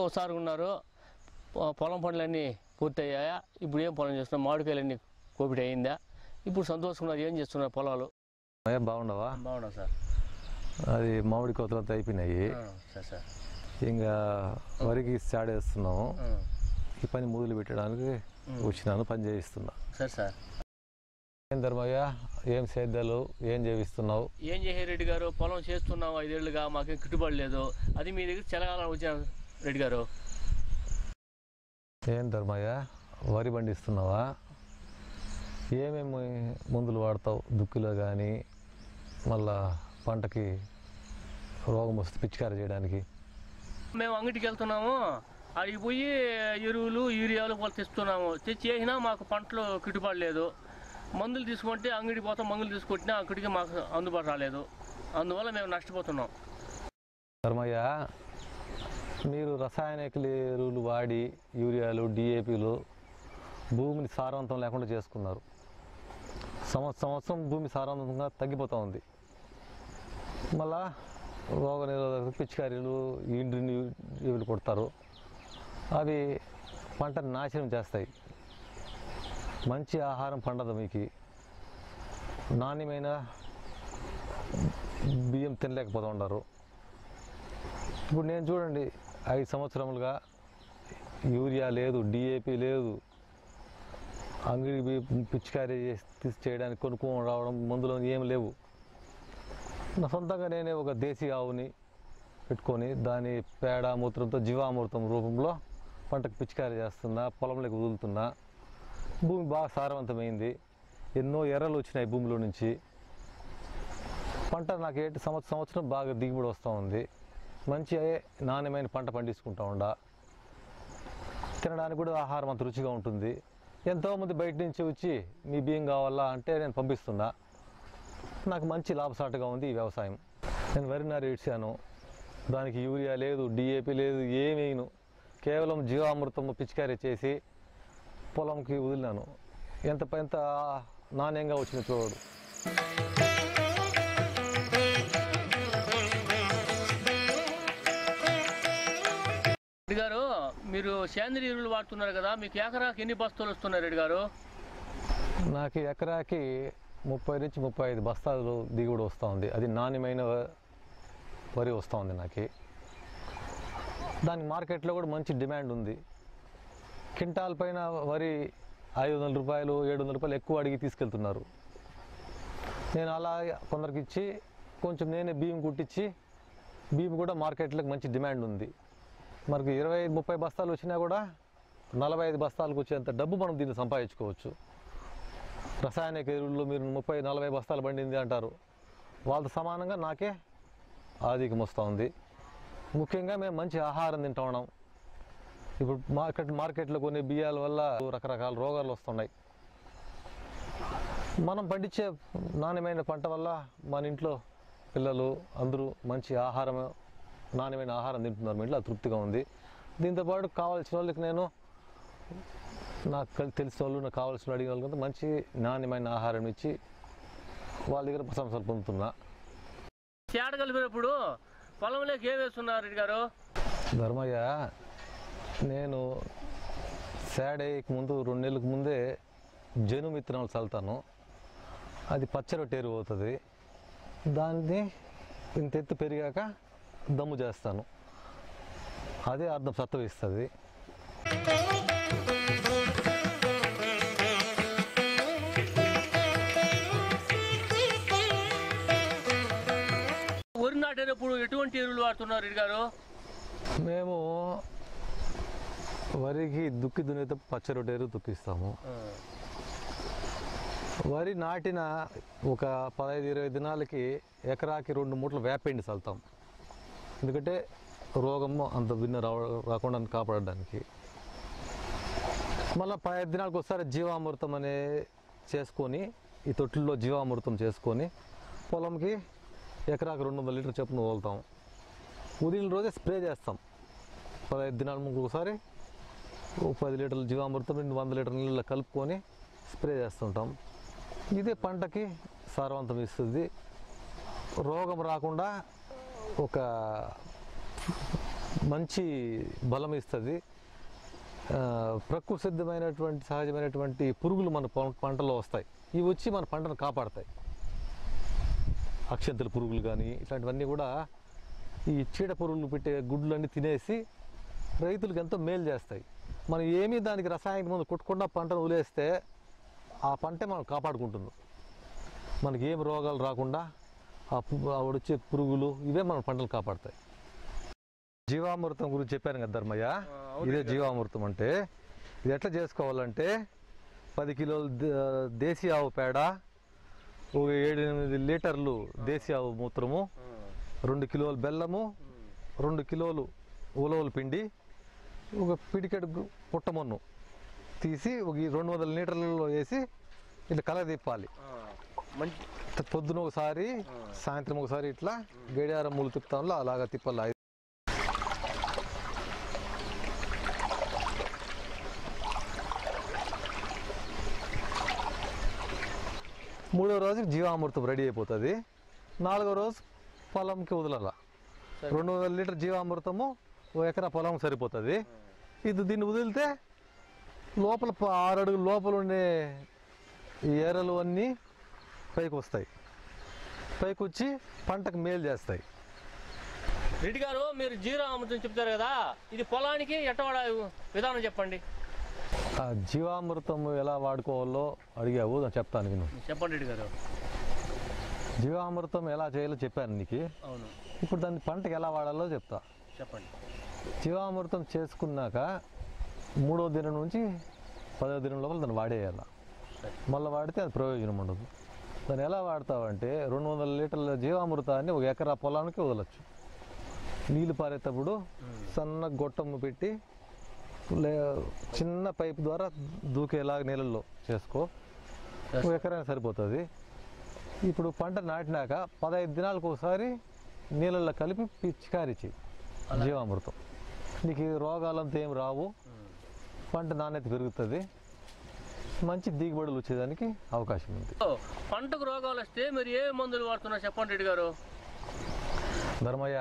ఒకసారి ఉన్నారు పొ- పొలం పనులన్నీ పూర్తయ్యాయా ఇప్పుడు ఏం పొలం చేస్తున్నాం మామిడికాయలన్నీ కోపిడి అయిందా ఇప్పుడు సంతోషంగా ఉన్నారు ఏం చేస్తున్నారు పొలాలు ఏ బాగుండవా బాగున్నా సార్ అది మామిడి కోతలంతా అయిపోయినాయి సార్ సార్ ఇంకా వరికి స్టార్ట్ చేస్తున్నాము ఈ పని మొదలు పెట్టడానికి వచ్చినాను పని చేయిస్తున్నా సార్ సార్ ఏం ధర్మయ్య ఏం సేద్యాలు ఏం చేయిస్తున్నావు ఏం చేసే రెడ్డి గారు పొలం చేస్తున్నాం ఐదేళ్లుగా మాకేం గిట్టుబడి లేదు అది మీ దగ్గర చెలగాలని వచ్చిన రెడ్డి గారు ఏం ధర్మయ్య వరి పండిస్తున్నావా ఏమేమి మందులు వాడతావు దుక్కిలో కానీ మళ్ళా పంటకి రోగం వస్తే పిచికారి చేయడానికి మేము అంగడికి వెళ్తున్నాము అడిగి పోయి ఎరువులు యూరియాలు వాళ్ళు తెస్తున్నాము తెచ్చి వేసినా మాకు పంటలు గిట్టుబాటు లేదు మందులు తీసుకుంటే అంగడికి పోతాం మందులు తీసుకొట్టినా అక్కడికి మాకు అందుబాటు రాలేదు అందువల్ల మేము నష్టపోతున్నాం ధర్మయ్య మీరు రసాయనిక ఎరువులు వాడి యూరియాలు డిఏపిలు భూమిని సారవంతం లేకుండా చేసుకున్నారు సంవత్సరం సంవత్సరం భూమి సారవంతంగా తగ్గిపోతూ ఉంది మళ్ళా రోగ నిరోధక పిచికారీలు ఇండ్రిని ఇవి కొడతారు అవి పంటను నాశనం చేస్తాయి మంచి ఆహారం పండదు మీకు నాణ్యమైన బియ్యం తినలేకపోతూ ఉన్నారు ఇప్పుడు నేను చూడండి ఐదు సంవత్సరములుగా యూరియా లేదు డిఏపి లేదు అంగడి పోయి పిచికారీ చేసి తీసి చేయడానికి కొనుక్కొని రావడం మందులు ఏం లేవు నా సొంతంగా నేనే ఒక దేశీ ఆవుని పెట్టుకొని దాని పేడ మూత్రంతో జీవామృతం రూపంలో పంటకు పిచికారీ చేస్తున్నా పొలంలోకి వదులుతున్నా భూమి బాగా సారవంతమైంది ఎన్నో ఎర్రలు వచ్చినాయి భూమిలో నుంచి పంట నాకు ఏంటి సంవత్సరం సంవత్సరం బాగా దిగుబడి వస్తూ ఉంది మంచి నాణ్యమైన పంట పండించుకుంటా ఉండా తినడానికి కూడా ఆహారం అంత రుచిగా ఉంటుంది ఎంతోమంది బయట నుంచి వచ్చి మీ బియ్యం కావాలా అంటే నేను పంపిస్తున్నా నాకు మంచి లాభసాటుగా ఉంది ఈ వ్యవసాయం నేను వరి నారు ఇడ్చాను దానికి యూరియా లేదు డిఏపి లేదు ఏమేను కేవలం జీవామృతం పిచికారీ చేసి పొలంకి వదిలినాను ఎంత ఎంత నాణ్యంగా వచ్చిన చూడు రెడ్డి గారు మీరు సేంద్రియ ఎరువులు వాడుతున్నారు కదా మీకు ఎకరాకి ఎన్ని బస్తాలు వస్తున్నాయి రెడ్డి గారు నాకు ఎకరాకి ముప్పై నుంచి ముప్పై ఐదు బస్తాలు దిగుబడి వస్తూ ఉంది అది నాణ్యమైన వ- వరి వస్తూ ఉంది నాకు దానికి మార్కెట్లో కూడా మంచి డిమాండ్ ఉంది క్వింటాల్ పైన వరి ఐదు వందల రూపాయలు ఏడు వందల రూపాయలు ఎక్కువ అడిగి తీసుకెళ్తున్నారు నేను అలా కొందరికి ఇచ్చి కొంచెం నేనే బియ్యం కుట్టించి బియ్యం కూడా మార్కెట్లోకి మంచి డిమాండ్ ఉంది మనకు ఇరవై ఐదు ముప్పై బస్తాలు వచ్చినా కూడా నలభై ఐదు బస్తాలకు వచ్చేంత డబ్బు మనం దీన్ని సంపాదించుకోవచ్చు రసాయనిక ఎరువుల్లో మీరు ముప్పై నలభై బస్తాలు పండింది అంటారు వాళ్ళతో సమానంగా నాకే ఆధిక్యం వస్తూ ఉంది ముఖ్యంగా మేము మంచి ఆహారం తింటా ఉన్నాం ఇప్పుడు మార్కెట్ మార్కెట్లో కొన్ని బియ్యాల వల్ల రకరకాల రోగాలు వస్తున్నాయి మనం పండించే నాణ్యమైన పంట వల్ల మన ఇంట్లో పిల్లలు అందరూ మంచి ఆహారం నాణ్యమైన ఆహారం తింటున్నారు మీ ఇంట్లో అది తృప్తిగా ఉంది దీంతోపాటు కావాల్సిన వాళ్ళకి నేను నాకు కల్- తెలిసిన వాళ్ళు నాకు కావాల్సిన అడిగిన వాళ్ళకి మంచి నాణ్యమైన ఆహారం ఇచ్చి వాళ్ళ దగ్గర ప్రశంసలు పొందుతున్నా తేడ కలిపినప్పుడు పొలంలోకి ఏం వేస్తున్నారు రెడ్డి గారు ధర్మయ్య నేను సాడేకి ముందు రెండు నెలలకు ముందే జను విత్తనాలు చల్లుతాను అది పచ్చరొట్టేరు అవుతుంది దాన్ని ఇంత ఎత్తు పెరిగాక దమ్ము చేస్తాను అదే అర్థం సత్వ ఇస్తుంది వరి నాటేటప్పుడు ఎటువంటి ఎరువులు వాడుతున్నారు రెడ్డి గారు మేము వరికి దుక్కి దున్నేత పచ్చరొట్టేరు దుక్కిస్తాము వరి నాటిన ఒక పదహైదు ఇరవై దినాలకి ఎకరాకి రెండు మూటలు వేపండి చల్లుతాం ఎందుకంటే రోగము అంత భిన్న రావ రాకుండా కాపాడడానికి మళ్ళీ పదహైదు దినాలకు ఒకసారి జీవామృతం అనే చేసుకొని ఈ తొట్టుల్లో జీవామృతం చేసుకొని పొలంకి ఎకరాకి రెండు వందల లీటర్ చొప్పున వదులుతాం ఉదయం రోజే స్ప్రే చేస్తాం పదహైదు దినాల ముందు ఒకసారి ఓ పది లీటర్ల జీవామృతం రెండు వంద లీటర్ల నీళ్ళలో కలుపుకొని స్ప్రే చేస్తుంటాం ఇదే పంటకి సారవంతం ఇస్తుంది రోగం రాకుండా ఒక మంచి బలం ఇస్తుంది ఆ, ప్రకృతి సిద్ధమైనటువంటి సహజమైనటువంటి పురుగులు మన పం- పంటలో వస్తాయి ఇవి వచ్చి మన పంటను కాపాడతాయి అక్షంతల పురుగులు కానీ ఇట్లాంటివన్నీ కూడా ఈ చీడ పురుగులు పెట్టే గుడ్లన్నీ తినేసి రైతులకు ఎంతో మేలు చేస్తాయి మనం ఏమీ దానికి రసాయనిక మందు కొట్టకుండా పంటను వదిలేస్తే ఆ పంటే మనం కాపాడుకుంటున్నాం మనకి ఏం రోగాలు రాకుండా ఆ పు- ఆ వచ్చే పురుగులు ఇవే మన పంటలు కాపాడతాయి జీవామృతం గురించి చెప్పాను కదా ధర్మయ్య ఆ, అవును ఇదే జీవామృతం అంటే ఇది ఎట్లా చేసుకోవాలంటే పది కిలోలు ద- దేశీ ఆవు పేడ ఒక ఏడు ఎనిమిది లీటర్లు దేశీ ఆవు మూత్రము రెండు కిలోలు బెల్లము రెండు కిలోలు ఉలవల పిండి ఒక పిడికెడు గు- పుట్టమన్ను తీసి ఒక ఈ రెండు వందల లీటర్లలో వేసి ఇట్లా కలగ తిప్పాలి మంచి త- పొద్దున ఒకసారి సాయంత్రం ఒకసారి ఇట్లా గడియారం మూలు తిప్పుతాంలో అలాగా తిప్పాలి మూడో రోజుకి జీవామృతం రెడీ అయిపోతుంది నాలుగో రోజు పొలంకి వదలాల సరే. రెండు వందల లీటర్ జీవామృతము ఓ ఎకరా పొలం సరిపోతుంది ఇది దీన్ని వదిలితే లోపల ప- ఆరు అడుగుల లోపల ఉండే ఈ ఏరలు అన్నీ పైకి వస్తాయి పైకి వచ్చి పంటకు మేలు చేస్తాయి రెడ్డి గారు మీరు జీరో అమృతం చెప్తారు కదా ఇది పొలానికి ఎట్టవాడ విధానం చెప్పండి ఆ జీవామృతం ఎలా వాడుకోవాలో అడిగావు నేను చెప్తాను నేను చెప్పండి రెడ్డి గారు జీవామృతం ఎలా చేయాలో చెప్పాను నీకు అవును ఇప్పుడు దాన్ని పంటకి ఎలా వాడాలో చెప్తా చెప్పండి జీవామృతం చేసుకున్నాక మూడో దినం నుంచి పదో దినం లోపల దాన్ని వాడేయాలి సరే మళ్ళీ వాడితే అది ప్రయోజనం ఉండదు దాన్ని ఎలా వాడతావంటే రెండు వందల లీటర్ల జీవామృతాన్ని ఒక ఎకరా పొలానికి వదలొచ్చు నీళ్ళు పారేటప్పుడు సన్న గొట్టం పెట్టి లే చిన్న పైప్ ద్వారా దూకేలాగా నీళ్ళల్లో చేసుకో ఒక ఎకరానికి సరిపోతుంది ఇప్పుడు పంట నాటినాక పదహైదు దినాలకు ఒకసారి నీళ్ళల్లో కలిపి పిచికారీ చెయ్యి జీవామృతం నీకు ఈ రోగాలంతా ఏం రావు పంట నాణ్యత పెరుగుతుంది మంచి దిగుబడులు వచ్చేదానికి అవకాశం ఉంది ఓ, పంటకు రోగాలు వస్తే మీరు ఏ మందులు వాడుతున్నారు చెప్పండి రెడ్డి గారు ధర్మయ్య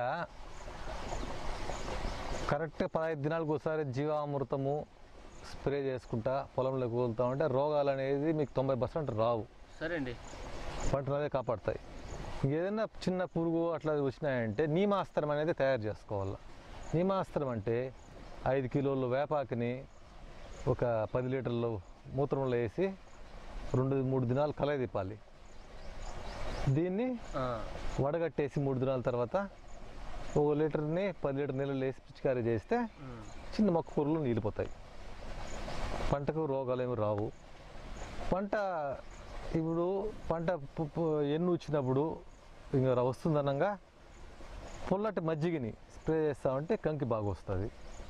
కరెక్ట్ పదహైదు దినాలకు ఒకసారి జీవామృతము స్ప్రే చేసుకుంటా పొలంలోకి వదులుతా ఉంటే రోగాలు అనేది మీకు తొంభై పర్సెంట్ రావు సరే అండి పంటను అదే కాపాడతాయి ఏదైనా చిన్న పురుగు అట్లా వచ్చినాయంటే నీమాస్త్రం అనేది తయారు చేసుకోవాలి నీమాస్త్రం అంటే ఐదు కిలోలు వేపాకుని ఒక పది లీటర్లు మూత్రంలో వేసి రెండు మూడు దినాలు కలయి తిప్పాలి దీన్ని ఆ, వడగట్టేసి మూడు దినాల తర్వాత ఒక లీటర్ని పది లీటర్ నీళ్ళు వేసి పిచికారీ చేస్తే ఉమ్, చిన్న మొక్క పురుగులు నీలిపోతాయి పంటకు రోగాలు ఏమి రావు పంట ఇప్పుడు పంట పు- పు- ఎన్ను వచ్చినప్పుడు ఇంకా వస్తుందనంగా పుల్లటి మజ్జిగని స్ప్రే చేస్తామంటే కంకి బాగా వస్తుంది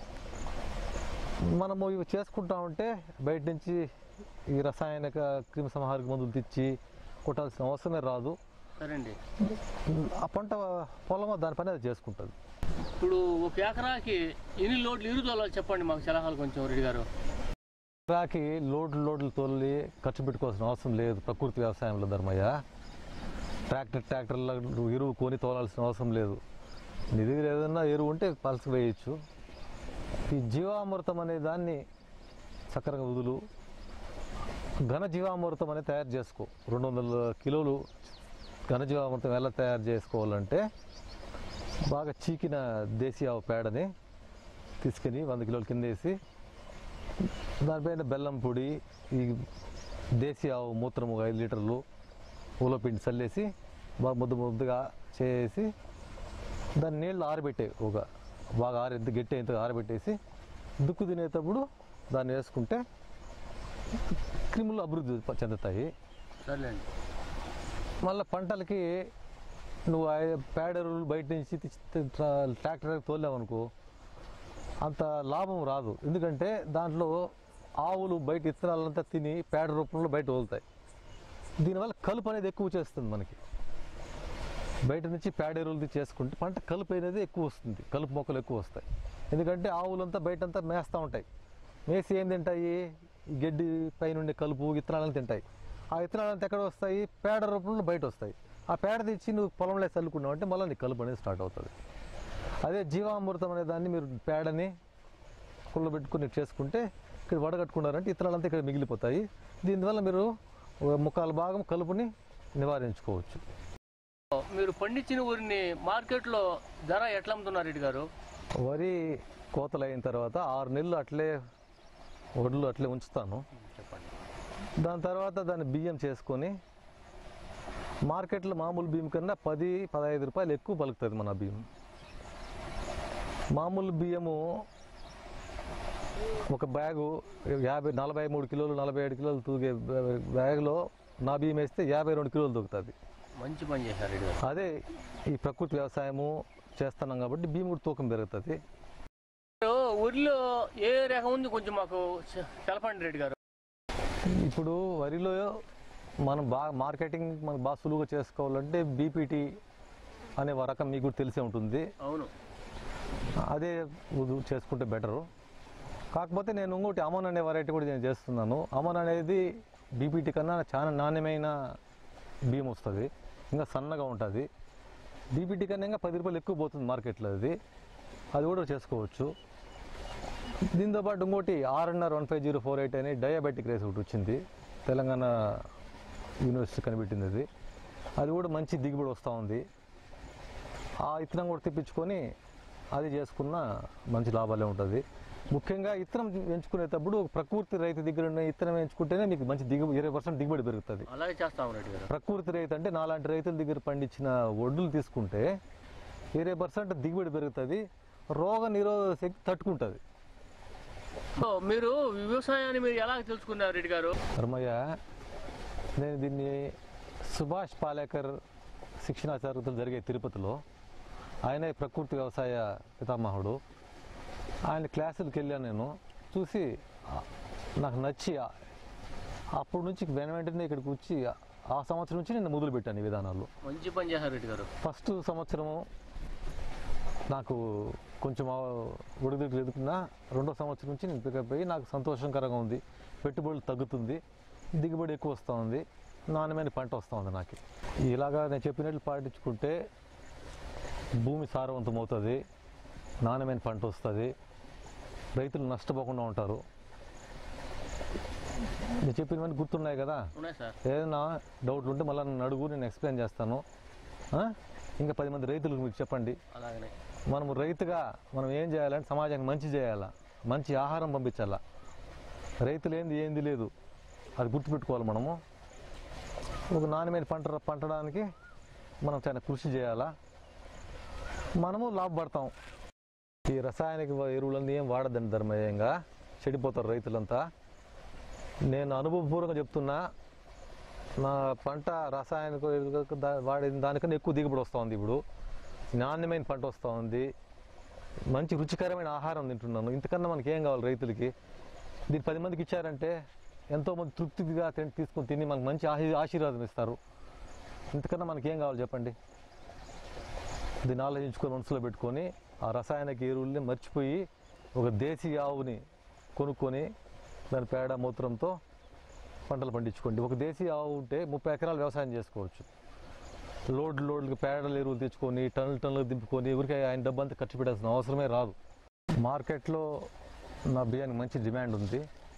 మనము ఇవి చేసుకుంటా ఉంటే బయట నుంచి ఈ రసాయనిక క్రిమి సంహారక మందులు తెచ్చి కొట్టాల్సిన అవసరమే రాదు సరే అండి ఆ పంట పొలం దాని పని అది చేసుకుంటుంది ఇప్పుడు ఒక ఎకరాకి ఎన్ని లోడ్లు ఇరుదోలాలు చెప్పండి మాకు సలహాలు కొంచెం రెడ్డి గారు ఎకరాకి లోడ్లు లోడ్లు తోలి ఖర్చు పెట్టుకోవాల్సిన అవసరం లేదు ప్రకృతి వ్యవసాయంలో ధర్మయ్య ట్రాక్టర్ ట్రాక్టర్ల ఎరువు కొని తోలాల్సిన అవసరం లేదు నీ దగ్గర ఏదైనా ఎరువు ఉంటే పలస వేయచ్చు ఈ జీవామృతం అనే దాన్ని చక్కగా వదులు ఘన జీవామృతం అనేది తయారు చేసుకో రెండు వందల కిలోలు ఘన జీవామృతం ఎలా తయారు చేసుకోవాలంటే బాగా చీకిన దేశీ ఆవు పేడని తీసుకొని వంద కిలోల కింద వేసి దానిపైన బెల్లం పొడి ఈ దేశీ ఆవు మూత్రం ఒక ఐదు లీటర్లు పిండి చల్లేసి బాగా ముద్ద ముద్దగా చేసి దాన్ని నీళ్ళు ఆరబెట్టే ఒక బాగా ఆరి ఎంత గట్టి ఎంత ఆరబెట్టేసి దుక్కు తినేటప్పుడు దాన్ని వేసుకుంటే క్రిములు అభివృద్ధి ప- చెందుతాయి సర్లేండి మళ్ళీ పంటలకి నువ్వు ఆ పేడ ఎరువులు బయట నుంచి తెచ్చి ట్రా- ట్రాక్టర్ తోలావనుకో అంత లాభం రాదు ఎందుకంటే దాంట్లో ఆవులు బయట ఇత్తనాలంతా తిని పేడ రూపంలో బయట వదులుతాయి దీనివల్ల కలుపు అనేది ఎక్కువ చేస్తుంది మనకి బయట నుంచి పేడ ఎరువులు చేసుకుంటే పంట కలుపు అనేది ఎక్కువ వస్తుంది కలుపు మొక్కలు ఎక్కువ వస్తాయి ఎందుకంటే ఆవులంతా బయటంతా మేస్తూ ఉంటాయి మేసి ఏం తింటాయి ఈ గడ్డి పైన ఉండే కలుపు విత్తనాలను తింటాయి ఆ విత్తనాలంతా ఎక్కడ వస్తాయి పేడ రూపంలో బయట వస్తాయి ఆ పేడ తెచ్చి నువ్వు పొలంలో చల్లుకున్నావు అంటే మళ్ళీ నీ కలుపు అనేది స్టార్ట్ అవుతుంది అదే జీవామృతం అనే దాన్ని మీరు పేడని కుళ్ళ పెట్టుకుని చేసుకుంటే ఇక్కడ వడగట్టుకున్నారంటే ఇతరాలంతా ఇక్కడ మిగిలిపోతాయి దీనివల్ల మీరు ఒక ముక్కాల భాగం కలుపుని నివారించుకోవచ్చు మీరు పండించిన ఊరిని మార్కెట్లో ధర ఎట్లా అమ్ముతున్నారు రెడ్డి గారు వరి కోతలు అయిన తర్వాత ఆరు నెలలు అట్లే ఒడ్లు అట్లే ఉంచుతాను చెప్పండి దాని తర్వాత దాన్ని బియ్యం చేసుకొని మార్కెట్లో మామూలు బియ్యం కన్నా పది పదహైదు రూపాయలు ఎక్కువ పలుకుతుంది మన బియ్యం మామూలు బియ్యము ఒక బ్యాగు యాభై నలభై మూడు కిలోలు నలభై ఏడు కిలోలు తూగే బ్యాగ్లో నా బియ్యం వేస్తే యాభై రెండు కిలోలు దొరుకుతుంది మంచి పని చేశారు రెడ్డి గారు అదే ఈ ప్రకృతి వ్యవసాయము చేస్తున్నాం కాబట్టి బియ్యం కూడా తూకం పెరుగుతుంది ఊరిలో ఏ రకం ఉంది కొంచెం మాకు చె- తెలపండి రెడ్డి గారు ఇప్పుడు వరిలో మనం బాగా మార్కెటింగ్ మనం బాగా సులువుగా చేసుకోవాలంటే బీపీటీ అనే ఒక రకం మీకు కూడా తెలిసే ఉంటుంది అవును అదే ఉదు- చేసుకుంటే బెటరు కాకపోతే నేను ఇంకోటి అమన్ అనే వెరైటీ కూడా నేను చేస్తున్నాను అమన్ అనేది బీపీటీ కన్నా చాలా నాణ్యమైన బియ్యం వస్తుంది ఇంకా సన్నగా ఉంటుంది బీపీటీ కన్నా ఇంకా పది రూపాయలు ఎక్కువ పోతుంది మార్కెట్లో అది అది కూడా చేసుకోవచ్చు దీంతో పాటు ఇంకోటి RNR one five zero four eight అని డయాబెటిక్ రైస్ ఒకటి వచ్చింది తెలంగాణ యూనివర్సిటీ కనిపెట్టింది అది అది కూడా మంచి దిగుబడి వస్తూ ఉంది ఆ ఇత్తనం కూడా తెప్పించుకొని అది చేసుకున్న మంచి లాభాలే ఉంటుంది ముఖ్యంగా ఇత్తనం ఎంచుకునేటప్పుడు ప్రకృతి రైతు దగ్గర ఉన్న ఇత్తనం ఎంచుకుంటేనే మీకు మంచి దిగుబడి ఇరవై పర్సెంట్ దిగుబడి పెరుగుతుంది అలాగే చేస్తాం రెడ్డి గారు ప్రకృతి రైతు అంటే నాలాంటి రైతుల దగ్గర పండించిన ఒడ్లు తీసుకుంటే ఇరవై పర్సెంట్ దిగుబడి పెరుగుతుంది రోగ నిరోధక శక్తి తట్టుకుంటుంది సో మీరు వ్యవసాయాన్ని మీరు ఎలా తెలుసుకున్నారు రెడ్డి గారు ధర్మయ్య నేను దీన్ని సుభాష్ పాలేకర్ శిక్షణా తరగతులు జరిగే తిరుపతిలో ఆయనే ప్రకృతి వ్యవసాయ పితామహుడు ఆయన క్లాసులకు వెళ్ళాను నేను చూసి ఆ, నాకు నచ్చి ఆ- అప్పటి నుంచి వెన వెంటనే ఇక్కడికి వచ్చి ఆ- ఆ సంవత్సరం నుంచి నేను మొదలు పెట్టాను ఈ విధానాలు మంచి పని చేశారు రెడ్డి గారు ఫస్ట్ సంవత్సరము నాకు కొంచెం ఒడిదుడుకు ఎదుకున్నా రెండో సంవత్సరం నుంచి నేను పికప్ అయ్యి నాకు సంతోషకరంగా ఉంది పెట్టుబడులు తగ్గుతుంది దిగుబడి ఎక్కువ వస్తూ ఉంది నాణ్యమైన పంట వస్తూ ఉంది నాకు ఇలాగా నేను చెప్పినట్లు పాటించుకుంటే భూమి సారవంతం అవుతుంది నాణ్యమైన పంట వస్తుంది రైతులు నష్టపోకుండా ఉంటారు నేను చెప్పినవన్నీ గుర్తున్నాయి కదా ఉన్నాయి సార్ ఏదైనా డౌట్లు ఉంటే మళ్ళీ నన్ను అడుగు నేను ఎక్స్ప్లెయిన్ చేస్తాను ఆ? ఇంకా పది మంది రైతులకు మీరు చెప్పండి అలాగనే మనము రైతుగా మనం ఏం చేయాలంటే సమాజానికి మంచి చేయాలా మంచి ఆహారం పంపించాలా రైతులు ఏంది ఏంది లేదు అది గుర్తుపెట్టుకోవాలి మనము ఒక నాణ్యమైన పంట పంటడానికి మనం చాలా కృషి చేయాలా మనము లాభపడతాం ఈ రసాయనిక ఎరువులన్నీ ఏం వాడద్దండి ధర్మయంగా చెడిపోతారు రైతులంతా నేను అనుభవపూర్వకంగా చెప్తున్నా నా పంట రసాయనిక ఎరువులకు దా- వాడిన దానికన్నా ఎక్కువ దిగుబడి వస్తూ ఉంది ఇప్పుడు నాణ్యమైన పంట వస్తూ ఉంది మంచి రుచికరమైన ఆహారం తింటున్నాను ఇంతకన్నా మనకి ఏం కావాలి రైతులకి దీన్ని పది మందికి ఇచ్చారంటే ఎంతోమంది తృప్తిగా తిని తీసుకొని తిని మనకు మంచి ఆశీ ఆశీర్వాదం ఇస్తారు ఇంతకన్నా మనకి ఏం కావాలి చెప్పండి దీన్ని ఆలోచించుకొని మనసులో పెట్టుకొని ఆ రసాయనిక ఎరువుల్ని మర్చిపోయి ఒక దేశీ ఆవుని కొనుక్కొని దాని పేడ మూత్రంతో పంటలు పండించుకోండి ఒక దేశీ ఆవు ఉంటే ముప్పై ఎకరాలు వ్యవసాయం చేసుకోవచ్చు లోడ్ లోడ్లు పేడలు ఎరువులు తెచ్చుకొని టన్నులు టన్నులు దింపుకొని ఎవరికి ఆయన డబ్బు అంతా ఖర్చు పెట్టాల్సిన అవసరమే రాదు మార్కెట్లో నా బియ్యానికి మంచి డిమాండ్ ఉంది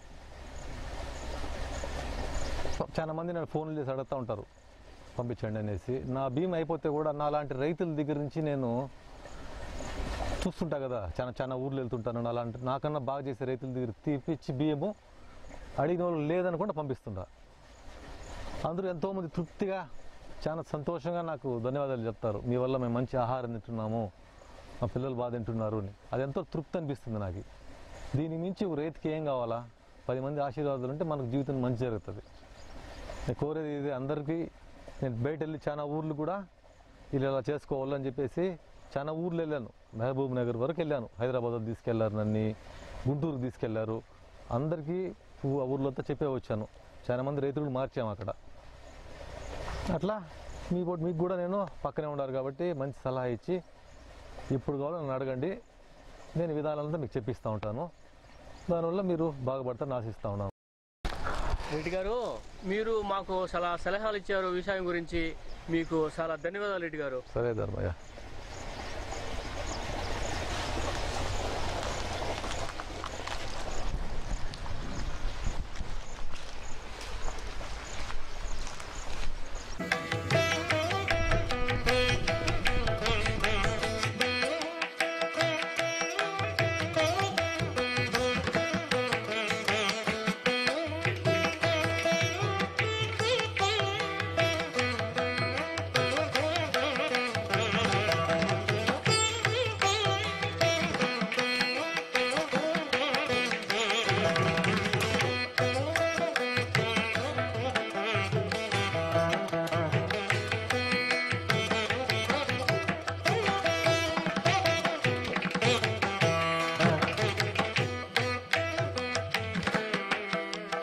చాలా మంది నేను ఫోన్లు చేసి అడుగుతూ ఉంటారు పంపించండి అనేసి నా బియ్యం అయిపోతే కూడా నా లాంటి రైతుల దగ్గర నుంచి నేను చూస్తుంటా కదా చాలా చాలా ఊర్లు వెళ్తుంటాను అలాంటి నాకన్నా బాగా చేసే రైతుల దగ్గర తీపిచ్చి బియ్యము అడిగిన వాళ్ళు లేదనుకుంటే పంపిస్తుంటా అందరూ ఎంతోమంది తృప్తిగా చాలా సంతోషంగా నాకు ధన్యవాదాలు చెప్తారు మీ వల్ల మేము మంచి ఆహారం తింటున్నాము మా పిల్లలు బాగా తింటున్నారు అని అది ఎంతో తృప్తి అనిపిస్తుంది నాకు దీని మించి ఒక రైతుకి ఏం కావాలా పది మంది ఆశీర్వాదాలు ఉంటే మనకు జీవితం మంచి జరుగుతుంది నేను కోరేది ఇది అందరికీ నేను బయట వెళ్ళి చాలా ఊర్లు కూడా వీళ్ళు ఇలా చేసుకోవాలని చెప్పేసి చాలా ఊర్లు వెళ్ళాను మహబూబ్ నగర్ వరకు వెళ్ళాను హైదరాబాద్ తీసుకెళ్లారు నన్ను గుంటూరుకు తీసుకెళ్లారు అందరికీ ఊ- ఆ ఊర్లో అంతా చెప్పే వచ్చాను చాలా మంది రైతులు మార్చాము అక్కడ అట్లా మీ కూడా మీకు కూడా నేను పక్కనే ఉన్నారు కాబట్టి మంచి సలహా ఇచ్చి ఇప్పుడు కావాలో నన్ను అడగండి నేను ఈ విధానాలంతా మీకు చెప్పిస్తూ ఉంటాను దానివల్ల మీరు బాగుపడతారని ఆశిస్తూ ఉన్నాను రెడ్డి గారు మీరు మాకు చాలా సలహాలు ఇచ్చారు వ్యవసాయం గురించి మీకు చాలా ధన్యవాదాలు రెడ్డి గారు సరే ధర్మయ్య